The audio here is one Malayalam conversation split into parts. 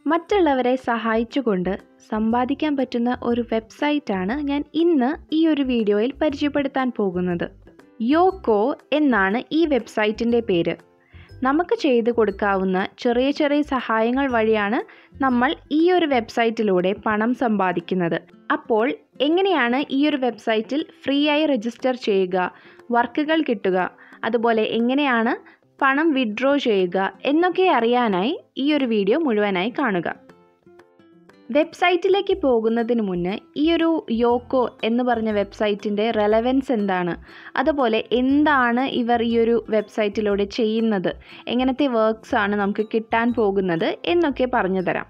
മറ്റുള്ളവരെ സഹായിച്ചുകൊണ്ട് സമ്പാദിക്കാൻ പറ്റുന്ന ഒരു വെബ്സൈറ്റാണ് ഞാൻ ഇന്ന് ഈ ഒരു വീഡിയോയിൽ പരിചയപ്പെടുത്താൻ പോകുന്നത് യോക്കോ എന്നാണ് ഈ വെബ്സൈറ്റിൻ്റെ പേര് നമുക്ക് ചെയ്തു കൊടുക്കാവുന്ന ചെറിയ ചെറിയ സഹായങ്ങൾ വഴിയാണ് നമ്മൾ ഈ ഒരു വെബ്സൈറ്റിലൂടെ പണം സമ്പാദിക്കുന്നത് അപ്പോൾ എങ്ങനെയാണ് ഈ ഒരു വെബ്സൈറ്റിൽ ഫ്രീ ആയി രജിസ്റ്റർ ചെയ്യുക വർക്കുകൾ കിട്ടുക അതുപോലെ എങ്ങനെയാണ് പണം വിഡ്രോ ചെയ്യുക എന്നൊക്കെ അറിയാനായി ഈ ഒരു വീഡിയോ മുഴുവനായി കാണുക വെബ്സൈറ്റിലേക്ക് പോകുന്നതിന് മുന്നേ ഈ ഒരു യോക്കോ എന്ന് പറഞ്ഞ വെബ്സൈറ്റിൻ്റെ റെലവൻസ് എന്താണ് അതുപോലെ എന്താണ് ഇവർ ഈ ഒരു വെബ്സൈറ്റിലൂടെ ചെയ്യുന്നത് എങ്ങനത്തെ വർക്ക്സ് ആണ് നമുക്ക് കിട്ടാൻ പോകുന്നത് എന്നൊക്കെ പറഞ്ഞു തരാം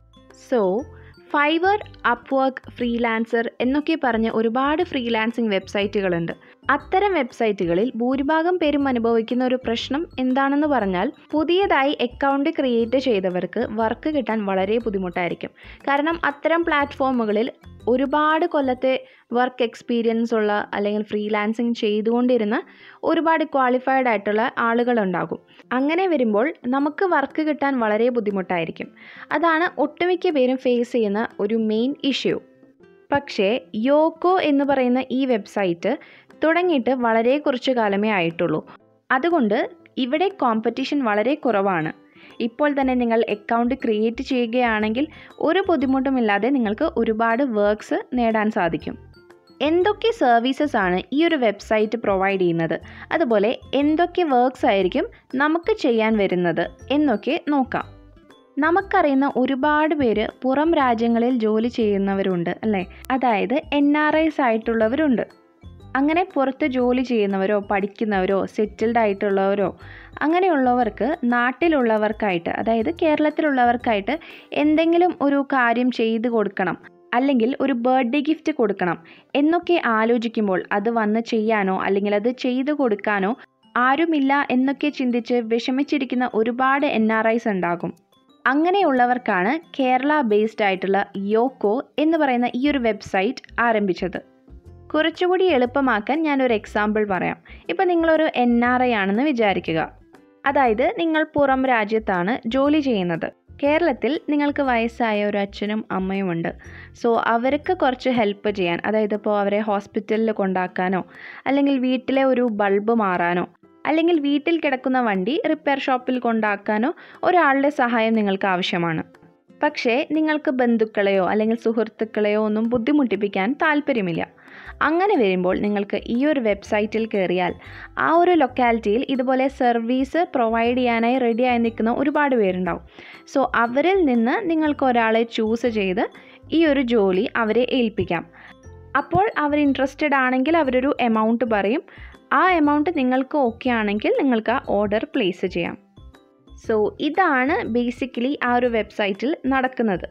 സോ ഫൈവർ അപ്വർക്ക് ഫ്രീലാൻസർ എന്നൊക്കെ പറഞ്ഞ ഒരുപാട് ഫ്രീലാൻസിങ് വെബ്സൈറ്റുകളുണ്ട് അത്തരം വെബ്സൈറ്റുകളിൽ ഭൂരിഭാഗം പേരും അനുഭവിക്കുന്ന ഒരു പ്രശ്നം എന്താണെന്ന് പറഞ്ഞാൽ പുതിയതായി അക്കൗണ്ട് ക്രിയേറ്റ് ചെയ്തവർക്ക് വർക്ക് കിട്ടാൻ വളരെ ബുദ്ധിമുട്ടായിരിക്കും കാരണം അത്തരം പ്ലാറ്റ്ഫോമുകളിൽ ഒരുപാട് കൊല്ലത്തെ വർക്ക് എക്സ്പീരിയൻസ് ഉള്ള അല്ലെങ്കിൽ ഫ്രീലാൻസിങ് ചെയ്തുകൊണ്ടിരുന്ന ഒരുപാട് ക്വാളിഫൈഡ് ആയിട്ടുള്ള ആളുകളുണ്ടാകും അങ്ങനെ വരുമ്പോൾ നമുക്ക് വർക്ക് കിട്ടാൻ വളരെ ബുദ്ധിമുട്ടായിരിക്കും അതാണ് ഒട്ടുമിക്ക പേരും ഫേസ് ചെയ്യുന്ന ഒരു മെയിൻ ഇഷ്യൂ പക്ഷേ യോക്കോ എന്ന് പറയുന്ന ഈ വെബ്സൈറ്റ് തുടങ്ങിയിട്ട് വളരെ കുറച്ചു കാലമേ ആയിട്ടുള്ളൂ അതുകൊണ്ട് ഇവിടെ കോമ്പറ്റീഷൻ വളരെ കുറവാണ് ഇപ്പോൾ തന്നെ നിങ്ങൾ അക്കൗണ്ട് ക്രിയേറ്റ് ചെയ്യുകയാണെങ്കിൽ ഒരു ബുദ്ധിമുട്ടുമില്ലാതെ നിങ്ങൾക്ക് ഒരുപാട് വർക്ക്സ് നേടാൻ സാധിക്കും എന്തൊക്കെ സർവീസസ് ആണ് ഈ ഒരു വെബ്സൈറ്റ് പ്രൊവൈഡ് ചെയ്യുന്നത് അതുപോലെ എന്തൊക്കെ വർക്ക്സ് ആയിരിക്കും നമുക്ക് ചെയ്യാൻ വരുന്നത് എന്നൊക്കെ നോക്കാം നമുക്കറിയുന്ന ഒരുപാട് പേര് പുറം രാജ്യങ്ങളിൽ ജോലി ചെയ്യുന്നവരുണ്ട് അല്ലേ അതായത് എൻ ആർ ഐസ് ആയിട്ടുള്ളവരുണ്ട് അങ്ങനെ പുറത്ത് ജോലി ചെയ്യുന്നവരോ പഠിക്കുന്നവരോ സെറ്റിൽഡ് ആയിട്ടുള്ളവരോ അങ്ങനെയുള്ളവർക്ക് നാട്ടിലുള്ളവർക്കായിട്ട് അതായത് കേരളത്തിലുള്ളവർക്കായിട്ട് എന്തെങ്കിലും ഒരു കാര്യം ചെയ്തു കൊടുക്കണം അല്ലെങ്കിൽ ഒരു ബർത്ത്ഡേ ഗിഫ്റ്റ് കൊടുക്കണം എന്നൊക്കെ ആലോചിക്കുമ്പോൾ അത് വന്ന് ചെയ്യാനോ അല്ലെങ്കിൽ അത് ചെയ്തു കൊടുക്കാനോ ആരുമില്ല എന്നൊക്കെ ചിന്തിച്ച് വിഷമിച്ചിരിക്കുന്ന ഒരുപാട് എൻ ആർ ഐസ് ഉണ്ടാകും അങ്ങനെയുള്ളവർക്കാണ് കേരള ബേസ്ഡ് ആയിട്ടുള്ള യോക്കോ എന്ന് പറയുന്ന ഈ ഒരു വെബ്സൈറ്റ് ആരംഭിച്ചത് കുറച്ചുകൂടി എളുപ്പമാക്കാൻ ഞാനൊരു എക്സാമ്പിൾ പറയാം ഇപ്പം നിങ്ങളൊരു എൻ ആർ ഐ ആണെന്ന് വിചാരിക്കുക അതായത് നിങ്ങൾ പുറം രാജ്യത്താണ് ജോലി ചെയ്യുന്നത് കേരളത്തിൽ നിങ്ങൾക്ക് വയസ്സായ ഒരു അച്ഛനും അമ്മയും ഉണ്ട് സോ അവർക്ക് കുറച്ച് ഹെൽപ്പ് ചെയ്യാൻ അതായത് ഇപ്പോൾ അവരെ ഹോസ്പിറ്റലിൽ കൊണ്ടാക്കാനോ അല്ലെങ്കിൽ വീട്ടിലെ ഒരു ബൾബ് മാറാനോ അല്ലെങ്കിൽ വീട്ടിൽ കിടക്കുന്ന വണ്ടി റിപ്പയർ ഷോപ്പിൽ കൊണ്ടാക്കാനോ ഒരാളുടെ സഹായം നിങ്ങൾക്ക് ആവശ്യമാണ് പക്ഷേ നിങ്ങൾക്ക് ബന്ധുക്കളെയോ അല്ലെങ്കിൽ സുഹൃത്തുക്കളെയോ ഒന്നും ബുദ്ധിമുട്ടിപ്പിക്കാൻ താല്പര്യമില്ല അങ്ങനെ വരുമ്പോൾ നിങ്ങൾക്ക് ഈ ഒരു വെബ്സൈറ്റിൽ കയറിയാൽ ആ ഒരു ലൊക്കാലിറ്റിയിൽ ഇതുപോലെ സർവീസ് പ്രൊവൈഡ് ചെയ്യാനായി റെഡിയായി നിൽക്കുന്ന ഒരുപാട് പേരുണ്ടാവും സോ അവരിൽ നിന്ന് നിങ്ങൾക്ക് ഒരാളെ ചൂസ് ചെയ്ത് ഈ ഒരു ജോലി അവരെ ഏൽപ്പിക്കാം അപ്പോൾ അവർ ഇൻട്രസ്റ്റഡ് ആണെങ്കിൽ അവരൊരു എമൗണ്ട് പറയും ആ എമൗണ്ട് നിങ്ങൾക്ക് ഓക്കെ ആണെങ്കിൽ നിങ്ങൾക്ക് ആ ഓർഡർ പ്ലേസ് ചെയ്യാം സോ ഇതാണ് ബേസിക്കലി ആ ഒരു വെബ്സൈറ്റിൽ നടക്കുന്നത്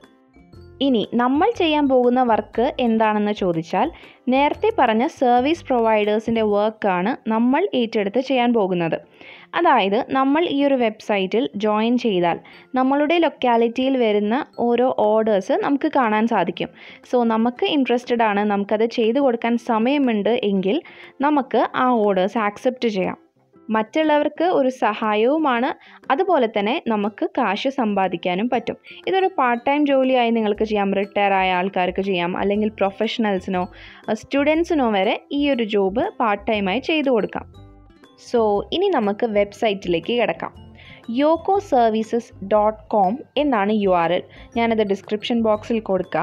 ഇനി നമ്മൾ ചെയ്യാൻ പോകുന്ന വർക്ക് എന്താണെന്ന് ചോദിച്ചാൽ നേരത്തെ പറഞ്ഞ സർവീസ് പ്രൊവൈഡേഴ്സിൻ്റെ വർക്കാണ് നമ്മൾ ഏറ്റെടുത്ത് ചെയ്യാൻ പോകുന്നത് അതായത് നമ്മൾ ഈ ഒരു വെബ്സൈറ്റിൽ ജോയിൻ ചെയ്താൽ നമ്മളുടെ ലൊക്കാലിറ്റിയിൽ വരുന്ന ഓരോ ഓർഡേഴ്സ് നമുക്ക് കാണാൻ സാധിക്കും സോ നമുക്ക് ഇൻട്രസ്റ്റഡ് ആണ് നമുക്കത് ചെയ്തു കൊടുക്കാൻ സമയമുണ്ട് എങ്കിൽ നമുക്ക് ആ ഓർഡേഴ്സ് ആക്സെപ്റ്റ് ചെയ്യാം മറ്റുള്ളവർക്ക് ഒരു സഹായവുമാണ് അതുപോലെ തന്നെ നമുക്ക് കാശ് സമ്പാദിക്കാനും പറ്റും ഇതൊരു പാർട്ട് ടൈം ജോലിയായി നിങ്ങൾക്ക് ചെയ്യാം റിട്ടയർ ആയ ആൾക്കാർക്ക് ചെയ്യാം അല്ലെങ്കിൽ പ്രൊഫഷണൽസിനോ സ്റ്റുഡൻസിനോ വരെ ഈ ഒരു ജോബ് പാർട്ട് ടൈമായി ചെയ്തു കൊടുക്കാം സോ ഇനി നമുക്ക് വെബ്സൈറ്റിലേക്ക് കിടക്കാം യോക്കോ സർവീസസ് ഡോട്ട് കോം എന്നാണ് യു ആർ എൽ ഞാനത് ഡിസ്ക്രിപ്ഷൻ ബോക്സിൽ കൊടുക്കാം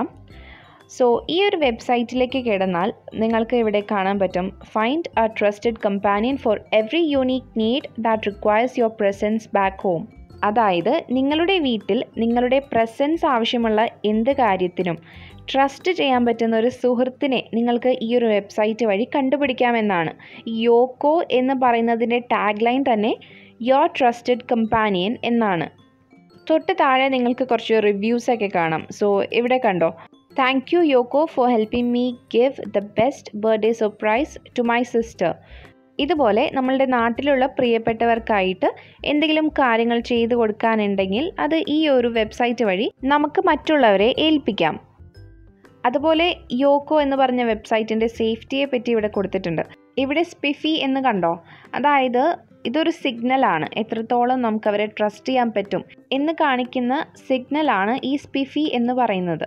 സോ ഈ ഒരു വെബ്സൈറ്റിലേക്ക് കിടന്നാൽ നിങ്ങൾക്ക് ഇവിടെ കാണാൻ പറ്റും find a trusted companion for every unique need that requires your presence back home അതായത് നിങ്ങളുടെ വീട്ടിൽ നിങ്ങളുടെ പ്രസൻസ് ആവശ്യമുള്ള എന്ത് കാര്യത്തിനും ട്രസ്റ്റ് ചെയ്യാൻ പറ്റുന്ന ഒരു സുഹൃത്തിനെ നിങ്ങൾക്ക് ഈ ഒരു വെബ്സൈറ്റ് വഴി കണ്ടുപിടിക്കാമെന്നാണ് യോക്കോ എന്ന് പറയുന്നതിൻ്റെ ടാഗ് ലൈൻ തന്നെ യുവർ ട്രസ്റ്റഡ് കമ്പാനിയൻ എന്നാണ് തൊട്ട് താഴെ നിങ്ങൾക്ക് കുറച്ച് റിവ്യൂസൊക്കെ കാണാം സോ ഇവിടെ കണ്ടോ thank you Yoko for helping me give the best birthday surprise to my sister ഇതുപോലെ നമ്മളുടെ നാട്ടിലുള്ള പ്രിയപ്പെട്ടവർക്കായിട്ട് എന്തെങ്കിലും കാര്യങ്ങൾ ചെയ്തു കൊടുക്കാനുണ്ടെങ്കിൽ അത് ഈ ഒരു വെബ്സൈറ്റ് വഴി നമുക്ക് മറ്റുള്ളവരെ ഏൽപ്പിക്കാം അതുപോലെ യോക്കോ എന്ന് പറഞ്ഞ വെബ്സൈറ്റിൻ്റെ സേഫ്റ്റിയെ പറ്റി ഇവിടെ കൊടുത്തിട്ടുണ്ട് ഇവിടെ സ്പിഫി എന്ന് കണ്ടോ അതായത് ഇതൊരു സിഗ്നലാണ് എത്രത്തോളം നമുക്ക് അവരെ ട്രസ്റ്റ് ചെയ്യാൻ പറ്റും എന്ന് കാണിക്കുന്ന സിഗ്നലാണ് ഈ സ്പിഫി എന്ന് പറയുന്നത്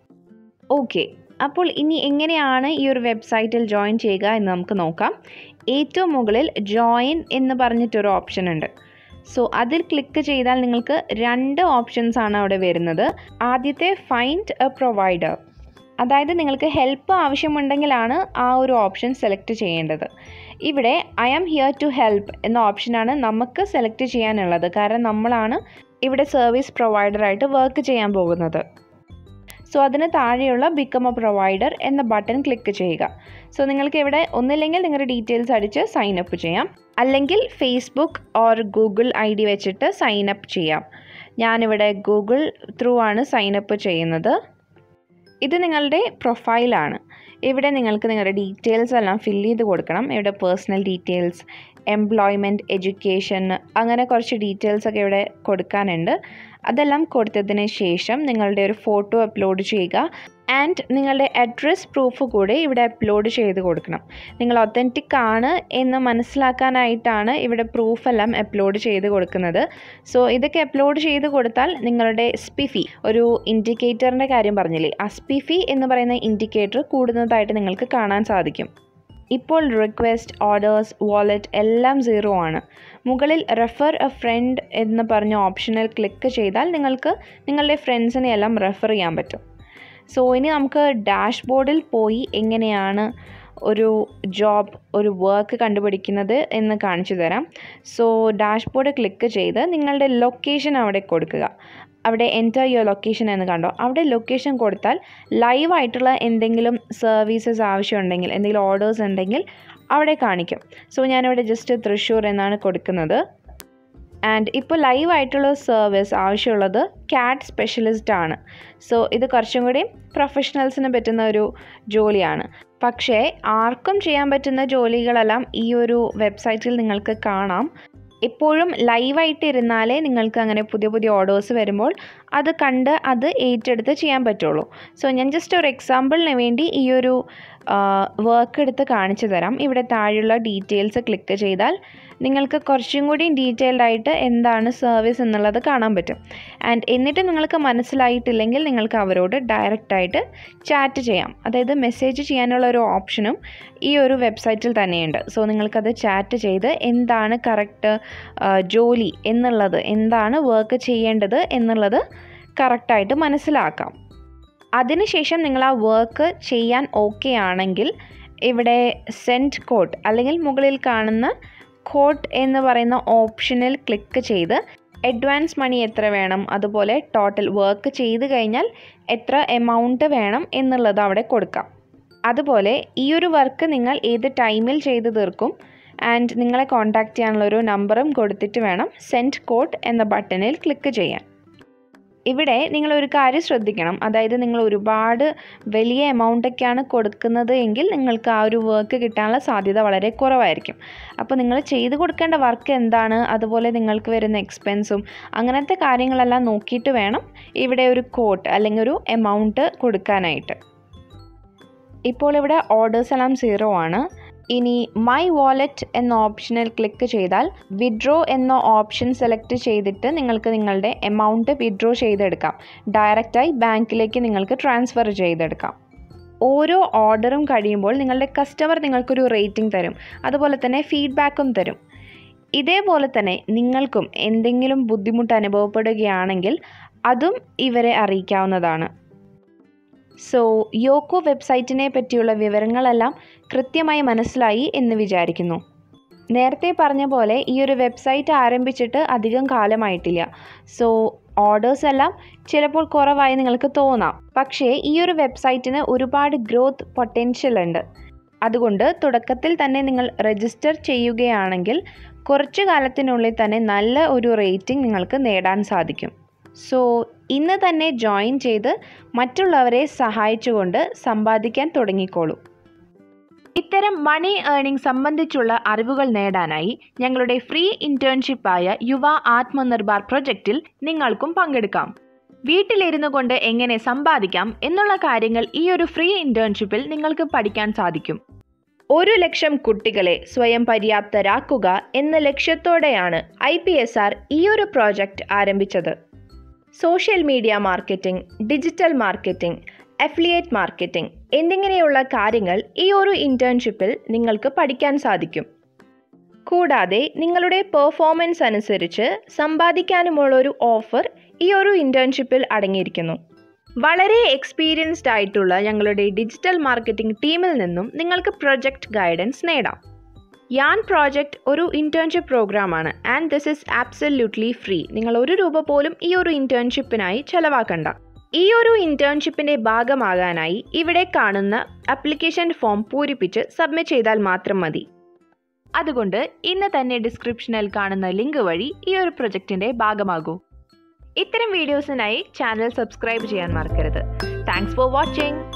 ഓക്കെ അപ്പോൾ ഇനി എങ്ങനെയാണ് ഈ ഒരു വെബ്സൈറ്റിൽ ജോയിൻ ചെയ്യുക എന്ന് നമുക്ക് നോക്കാം ഏറ്റവും മുകളിൽ ജോയിൻ എന്ന് പറഞ്ഞിട്ടൊരു ഓപ്ഷൻ ഉണ്ട് സോ അതിൽ ക്ലിക്ക് ചെയ്താൽ നിങ്ങൾക്ക് രണ്ട് ഓപ്ഷൻസ് ആണ് അവിടെ വരുന്നത് ആദ്യത്തെ ഫൈൻഡ് എ പ്രൊവൈഡർ അതായത് നിങ്ങൾക്ക് ഹെൽപ്പ് ആവശ്യമുണ്ടെങ്കിലാണ് ആ ഒരു ഓപ്ഷൻ സെലക്ട് ചെയ്യേണ്ടത് ഇവിടെ I am here to help എന്ന ഓപ്ഷനാണ് നമുക്ക് സെലക്ട് ചെയ്യാനുള്ളത് കാരണം നമ്മളാണ് ഇവിടെ സർവീസ് പ്രൊവൈഡറായിട്ട് വർക്ക് ചെയ്യാൻ പോകുന്നത് സോ അതിന് താഴെയുള്ള ബിക്കം എ പ്രൊവൈഡർ എന്ന ബട്ടൺ ക്ലിക്ക് ചെയ്യുക സോ നിങ്ങൾക്ക് ഇവിടെ ഒന്നില്ലെങ്കിൽ നിങ്ങളുടെ ഡീറ്റെയിൽസ് അടിച്ച് സൈൻ അപ്പ് ചെയ്യാം അല്ലെങ്കിൽ Facebook or Google I D വെച്ചിട്ട് സൈൻ അപ്പ് ചെയ്യാം ഞാനിവിടെ ഗൂഗിൾ ത്രൂ ആണ് സൈൻ അപ്പ് ചെയ്യുന്നത് ഇത് നിങ്ങളുടെ പ്രൊഫൈലാണ് ഇവിടെ നിങ്ങൾക്ക് നിങ്ങളുടെ ഡീറ്റെയിൽസ് എല്ലാം ഫില്ല് ചെയ്ത് കൊടുക്കണം ഇവിടെ പേഴ്സണൽ ഡീറ്റെയിൽസ് എംപ്ലോയ്മെൻറ്റ് എഡ്യൂക്കേഷൻ അങ്ങനെ കുറച്ച് ഡീറ്റെയിൽസ് ഒക്കെ ഇവിടെ കൊടുക്കാനുണ്ട് അതെല്ലാം കൊടുത്തതിന് ശേഷം നിങ്ങളുടെ ഒരു ഫോട്ടോ അപ്ലോഡ് ചെയ്യുക ആൻഡ് നിങ്ങളുടെ അഡ്രസ് പ്രൂഫ് കൂടെ ഇവിടെ അപ്ലോഡ് ചെയ്ത് കൊടുക്കണം നിങ്ങൾ ഒത്തൻറ്റിക് ആണ് എന്ന് മനസ്സിലാക്കാനായിട്ടാണ് ഇവിടെ പ്രൂഫ് എല്ലാം അപ്ലോഡ് ചെയ്ത് കൊടുക്കുന്നത് സോ ഇതൊക്കെ അപ്ലോഡ് ചെയ്ത് കൊടുത്താൽ നിങ്ങളുടെ സ്പിഫി ഒരു ഇൻഡിക്കേറ്ററിൻ്റെ കാര്യം പറഞ്ഞില്ലേ ആ സ്പിഫി എന്ന് പറയുന്ന ഇൻഡിക്കേറ്റർ കൂടുന്നതായിട്ട് നിങ്ങൾക്ക് കാണാൻ സാധിക്കും ഇപ്പോൾ റിക്വസ്റ്റ് ഓർഡേഴ്സ് വാലറ്റ് എല്ലാം സീറോ ആണ് മുകളിൽ റെഫർ എ ഫ്രണ്ട് എന്ന് പറഞ്ഞ ഓപ്ഷനിൽ ക്ലിക്ക് ചെയ്താൽ നിങ്ങൾക്ക് നിങ്ങളുടെ ഫ്രണ്ട്സിനെ എല്ലാം റെഫർ ചെയ്യാൻ പറ്റും സോ ഇനി നമുക്ക് ഡാഷ്ബോർഡിൽ പോയി എങ്ങനെയാണ് ഒരു ജോബ് ഒരു വർക്ക് കണ്ടുപിടിക്കുന്നത് എന്ന് കാണിച്ചു തരാം സോ ഡാഷ്ബോർഡ് ക്ലിക്ക് ചെയ്ത് നിങ്ങളുടെ ലൊക്കേഷൻ അവിടെ കൊടുക്കുക അവിടെ എൻറ്റർ യുവർ ലൊക്കേഷൻ എന്ന് കണ്ടോ അവിടെ ലൊക്കേഷൻ കൊടുത്താൽ ലൈവായിട്ടുള്ള എന്തെങ്കിലും സർവീസസ് ആവശ്യമുണ്ടെങ്കിൽ എന്തെങ്കിലും ഓർഡേഴ്സ് ഉണ്ടെങ്കിൽ അവിടെ കാണിക്കും സോ ഞാനിവിടെ ജസ്റ്റ് തൃശ്ശൂർ എന്നാണ് കൊടുക്കുന്നത് ആൻഡ് ഇപ്പോൾ ലൈവ് ആയിട്ടുള്ള സർവീസ് ആവശ്യമുള്ളത് ക്യാറ്റ് സ്പെഷ്യലിസ്റ്റ് ആണ് സോ ഇത് കുറച്ചും കൂടി പ്രൊഫഷണൽസിന് പറ്റുന്ന ഒരു ജോലിയാണ് പക്ഷേ ആർക്കും ചെയ്യാൻ പറ്റുന്ന ജോലികളെല്ലാം ഈ ഒരു വെബ്സൈറ്റിൽ നിങ്ങൾക്ക് കാണാം എപ്പോഴും ലൈവായിട്ട് ഇരുന്നാലേ നിങ്ങൾക്ക് അങ്ങനെ പുതിയ പുതിയ ഓർഡേഴ്സ് വരുമ്പോൾ അത് കണ്ട് അത് ഏറ്റെടുത്ത് ചെയ്യാൻ പറ്റുള്ളൂ സോ ഞാൻ ജസ്റ്റ് ഒരു എക്സാമ്പിളിന് വേണ്ടി ഈ ഒരു വർക്ക് എടുത്ത് കാണിച്ചു തരാം ഇവിടെ താഴെയുള്ള ഡീറ്റെയിൽസ് ക്ലിക്ക് ചെയ്താൽ നിങ്ങൾക്ക് കുറച്ചും കൂടി ഡീറ്റെയിൽഡ് ആയിട്ട് എന്താണ് സർവീസ് എന്നുള്ളത് കാണാൻ പറ്റും ആൻഡ് എന്നിട്ട് നിങ്ങൾക്ക് മനസ്സിലായിട്ടില്ലെങ്കിൽ നിങ്ങൾക്ക് അവരോട് ഡയറക്റ്റായിട്ട് ചാറ്റ് ചെയ്യാം അതായത് മെസ്സേജ് ചെയ്യാനുള്ള ഒരു ഓപ്ഷനും ഈ ഒരു വെബ്സൈറ്റിൽ തന്നെയുണ്ട് സോ നിങ്ങൾക്കത് ചാറ്റ് ചെയ്ത് എന്താണ് കറക്റ്റ് ജോലി എന്നുള്ളത് എന്താണ് വർക്ക് ചെയ്യേണ്ടത് എന്നുള്ളത് കറക്റ്റായിട്ട് മനസ്സിലാക്കാം അതിനുശേഷം നിങ്ങൾ ആ വർക്ക് ചെയ്യാൻ ഓക്കെ ആണെങ്കിൽ ഇവിടെ സെൻഡ് കോഡ് അല്ലെങ്കിൽ മുകളിൽ കാണുന്ന കോഡ് എന്ന് പറയുന്ന ഓപ്ഷനിൽ ക്ലിക്ക് ചെയ്ത് അഡ്വാൻസ് മണി എത്ര വേണം അതുപോലെ ടോട്ടൽ വർക്ക് ചെയ്ത് കഴിഞ്ഞാൽ എത്ര എമൗണ്ട് വേണം എന്നുള്ളത് അവിടെ കൊടുക്കാം അതുപോലെ ഈ ഒരു വർക്ക് നിങ്ങൾ ഏത് ടൈമിൽ ചെയ്ത് തീർക്കും ആൻഡ് നിങ്ങളെ കോൺടാക്റ്റ് ചെയ്യാനുള്ള ഒരു നമ്പറും കൊടുത്തിട്ട് വേണം സെൻഡ് കോഡ് എന്ന ബട്ടണിൽ ക്ലിക്ക് ചെയ്യാൻ ഇവിടെ നിങ്ങൾ ഒരു കാര്യം ശ്രദ്ധിക്കണം അതായത് നിങ്ങൾ ഒരുപാട് വലിയ എമൗണ്ടൊക്കെയാണ് കൊടുക്കുന്നത് എങ്കിൽ നിങ്ങൾക്ക് ആ ഒരു വർക്ക് കിട്ടാനുള്ള സാധ്യത വളരെ കുറവായിരിക്കും അപ്പോൾ നിങ്ങൾ ചെയ്തു കൊടുക്കേണ്ട വർക്ക് എന്താണ് അതുപോലെ നിങ്ങൾക്ക് വരുന്ന എക്സ്പെൻസും അങ്ങനത്തെ കാര്യങ്ങളെല്ലാം നോക്കിയിട്ട് വേണം ഇവിടെ ഒരു കോട്ട് അല്ലെങ്കിൽ ഒരു എമൗണ്ട് കൊടുക്കാനായിട്ട് ഇപ്പോൾ ഇവിടെ ഓർഡേഴ്സ് എല്ലാം സീറോ ആണ് ഇനി മൈ വാലറ്റ് എന്ന ഓപ്ഷനിൽ ക്ലിക്ക് ചെയ്താൽ വിഡ്രോ എന്ന ഓപ്ഷൻ സെലക്ട് ചെയ്തിട്ട് നിങ്ങൾക്ക് നിങ്ങളുടെ എമൗണ്ട് വിഡ്രോ ചെയ്തെടുക്കാം ഡയറക്റ്റായി ബാങ്കിലേക്ക് നിങ്ങൾക്ക് ട്രാൻസ്ഫർ ചെയ്തെടുക്കാം ഓരോ ഓർഡറും കഴിയുമ്പോൾ നിങ്ങളുടെ കസ്റ്റമർ നിങ്ങൾക്കൊരു റേറ്റിംഗ് തരും അതുപോലെ തന്നെ ഫീഡ്ബാക്കും തരും ഇതേപോലെ തന്നെ നിങ്ങൾക്കും എന്തെങ്കിലും ബുദ്ധിമുട്ട് അനുഭവപ്പെടുകയാണെങ്കിൽ അതും ഇവരെ അറിയിക്കാവുന്നതാണ് സോ യോക്കോ വെബ്സൈറ്റിനെ പറ്റിയുള്ള വിവരങ്ങളെല്ലാം കൃത്യമായി മനസ്സിലായി എന്ന് വിചാരിക്കുന്നു നേരത്തെ പറഞ്ഞ പോലെ ഈ ഒരു വെബ്സൈറ്റ് ആരംഭിച്ചിട്ട് അധികം കാലമായിട്ടില്ല സോ ഓർഡേഴ്സ് എല്ലാം ചിലപ്പോൾ കുറവായി നിങ്ങൾക്ക് തോന്നാം പക്ഷേ ഈ ഒരു വെബ്സൈറ്റിന് ഒരുപാട് ഗ്രോത്ത് പൊട്ടൻഷ്യൽ ഉണ്ട് അതുകൊണ്ട് തുടക്കത്തിൽ തന്നെ നിങ്ങൾ രജിസ്റ്റർ ചെയ്യുകയാണെങ്കിൽ കുറച്ചു കാലത്തിനുള്ളിൽ തന്നെ നല്ല ഒരു റേറ്റിംഗ് നിങ്ങൾക്ക് നേടാൻ സാധിക്കും സോ ഇന്ന് തന്നെ ജോയിൻ ചെയ്ത് മറ്റുള്ളവരെ സഹായിച്ചുകൊണ്ട് സമ്പാദിക്കാൻ തുടങ്ങിക്കോളൂ ഇത്തരം മണി ഏർണിംഗ് സംബന്ധിച്ചുള്ള അറിവുകൾ നേടാനായി ഞങ്ങളുടെ ഫ്രീ ഇന്റേൺഷിപ്പായ യുവ ആത്മനിർഭർ പ്രൊജക്റ്റിൽ നിങ്ങൾക്കും പങ്കെടുക്കാം വീട്ടിലിരുന്നു കൊണ്ട് എങ്ങനെ സമ്പാദിക്കാം എന്നുള്ള കാര്യങ്ങൾ ഈ ഒരു ഫ്രീ ഇന്റേൺഷിപ്പിൽ നിങ്ങൾക്ക് പഠിക്കാൻ സാധിക്കും ഒരു ലക്ഷം കുട്ടികളെ സ്വയം പര്യാപ്തരാക്കുക എന്ന ലക്ഷ്യത്തോടെയാണ് ഐ പി എസ് ആർ ഈ ഒരു പ്രോജക്റ്റ് ആരംഭിച്ചത് social media marketing digital marketing affiliate marketing എന്നിങ്ങനെയുള്ള കാര്യങ്ങൾ ഈ ഒരു ഇൻറ്റേൺഷിപ്പിൽ നിങ്ങൾക്ക് പഠിക്കാൻ സാധിക്കും കൂടാതെ നിങ്ങളുടെ പെർഫോമൻസ് അനുസരിച്ച് സമ്പാദിക്കാനുമുള്ള ഒരു ഓഫർ ഈ ഒരു ഇൻറ്റേൺഷിപ്പിൽ അടങ്ങിയിരിക്കുന്നു വളരെ എക്സ്പീരിയൻസ്ഡ് ആയിട്ടുള്ള ഞങ്ങളുടെ ഡിജിറ്റൽ മാർക്കറ്റിംഗ് ടീമിൽ നിന്നും നിങ്ങൾക്ക് പ്രൊജക്റ്റ് ഗൈഡൻസ് നേടാം യാൻ പ്രോജക്റ്റ് ഒരു ഇൻറ്റേൺഷിപ്പ് പ്രോഗ്രാമാണ് and this is absolutely free നിങ്ങൾ ഒരു രൂപ പോലും ഈ ഒരു ഇൻറ്റേൺഷിപ്പിനായി ചെലവാക്കണ്ട ഈ ഒരു ഇൻറ്റേൺഷിപ്പിൻ്റെ ഭാഗമാകാനായി ഇവിടെ കാണുന്ന ആപ്ലിക്കേഷൻ ഫോം പൂരിപ്പിച്ച് സബ്മിറ്റ് ചെയ്താൽ മാത്രം മതി അതുകൊണ്ട് ഇന്ന് തന്നെ ഡിസ്ക്രിപ്ഷനിൽ കാണുന്ന ലിങ്ക് വഴി ഈ ഒരു പ്രൊജക്റ്റിൻ്റെ ഭാഗമാകൂ ഇത്തരം വീഡിയോസിനായി ചാനൽ സബ്സ്ക്രൈബ് ചെയ്യാൻ മറക്കരുത് താങ്ക്സ് ഫോർ വാച്ചിങ്